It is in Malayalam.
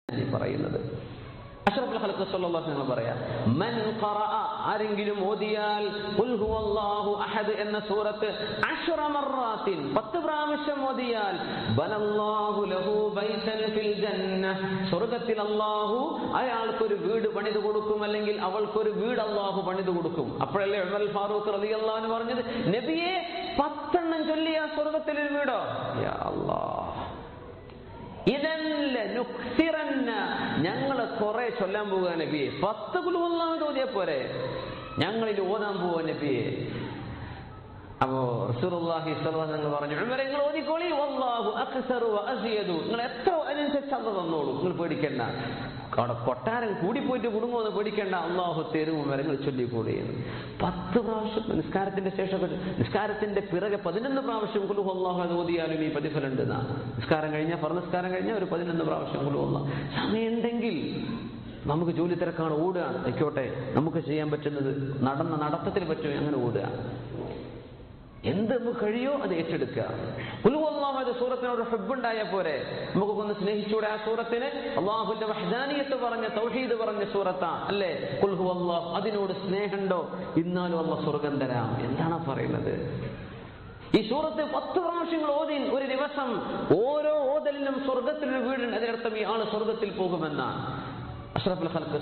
ഈ പറയുന്നത് അഷ്റഫുൽ ഖൽഖ് സല്ലല്ലാഹു അലൈഹി വസല്ലം പറയാ മൻ ഖറഅ ആരെങ്കിലും ഓതിയാൽ ഖുൽ ഹുവല്ലാഹു അഹദ് എന്ന സൂറത്ത് അശ്റ മർറാത്തിൻ പത്ത് പ്രാവശ്യം ഓതിയാൽ ബനല്ലാഹു ലഹു ബൈതൻ ഫിൽ ജന്ന സ്വർഗ്ഗത്തിൽ അല്ലാഹു അയാൾക്ക് ഒരു വീട് പണിതു കൊടുക്കും അല്ലെങ്കിൽ അവൾക്കൊരു വീട് അല്ലാഹു പണിതു കൊടുക്കും അപ്പോഴല്ലേ ഉമർ ഫാറൂഖ് റളിയല്ലാഹു അൻഹു പറഞ്ഞത് നബിയെ പത്തെണ്ണം ചൊല്ലിയ സ്വർഗ്ഗത്തിൽ ഒരു വീടോ യാ അല്ലാഹ് ഇതല്ല നുക്സിറന്ന ഞങ്ങള് കുറെ ചൊല്ലാൻ പോവുക നബിയെ പത്ത് കുലുവല്ലാന്ന് തോന്നിയ പോരെ ഞങ്ങളിൽ ഓതാൻ പോവാ നബിയെ അപ്പോ റസൂലുള്ളാഹി സ്വല്ലല്ലാഹു അലൈഹി വസല്ലം പറഞ്ഞു ഉമർ നിങ്ങൾ ഓതിക്കോളി വല്ലാഹു അക്സറു വഅസിയദു നിങ്ങൾ എത്ര അതിനനുസരിച്ച് അല്ല തന്നോളൂ നിങ്ങൾ പേടിക്കണ്ട അവിടെ കൊട്ടാരം കൂടിപ്പോയിട്ട് കുടുങ്ങുമെന്ന് പേടിക്കേണ്ട അള്ളാഹു തരും ഉമരങ്ങൾ ചൊല്ലിക്കൂടി പത്ത് പ്രാവശ്യം നിസ്കാരത്തിന്റെ ശേഷം നിസ്കാരത്തിന്റെ പിറകെ പതിനൊന്ന് പ്രാവശ്യം കുലുഹു അള്ളാഹു അത് ഓതിയാലും ഈ പ്രതിഫലമുണ്ട് എന്നാ നിസ്കാരം കഴിഞ്ഞാൽ പറഞ്ഞ നിസ്കാരം കഴിഞ്ഞാൽ ഒരു പതിനൊന്ന് പ്രാവശ്യം കുലുഹു അള്ളാഹ് സമയമുണ്ടെങ്കിൽ നമുക്ക് ജോലി തിരക്കാണ് ഓടുകയാണ് ആയിക്കോട്ടെ നമുക്ക് ചെയ്യാൻ പറ്റുന്നത് നടന്ന നടത്തത്തിൽ പറ്റുമോ അങ്ങനെ ഓടുക എന്ത് നമുക്ക് കഴിയോ അത് ഏറ്റെടുക്കുക കുലുവല്ലാഹുവിന്റെ സൂറത്തിനോട് ഹെബുണ്ടായ പോരെ നമുക്കൊന്ന് സ്നേഹിച്ചൂടെ ആ സൂറത്തിന് അള്ളാഹുന്റെ വഹദാനിയത്ത് പറഞ്ഞ തൗഹീദ് പറഞ്ഞ സൂറത്താ അല്ലേ കുൽഹു അള്ളാഹ് അതിനോട് സ്നേഹമുണ്ടോ ഇന്നാലും അള്ള സ്വർഗം തരാം എന്താണ് പറയുന്നത് ഈ സൂറത്ത് പത്ത് പ്രാവശ്യങ്ങൾ ഓതി ഒരു ദിവസം ഓരോ ഓതലിനും സ്വർഗത്തിലൊരു വീടുണ്ട് അതിനർത്ഥം ഈ ആള് സ്വർഗത്തിൽ പോകുമെന്നാണ് അഷ്റഫുൽ ഖൽക്ക്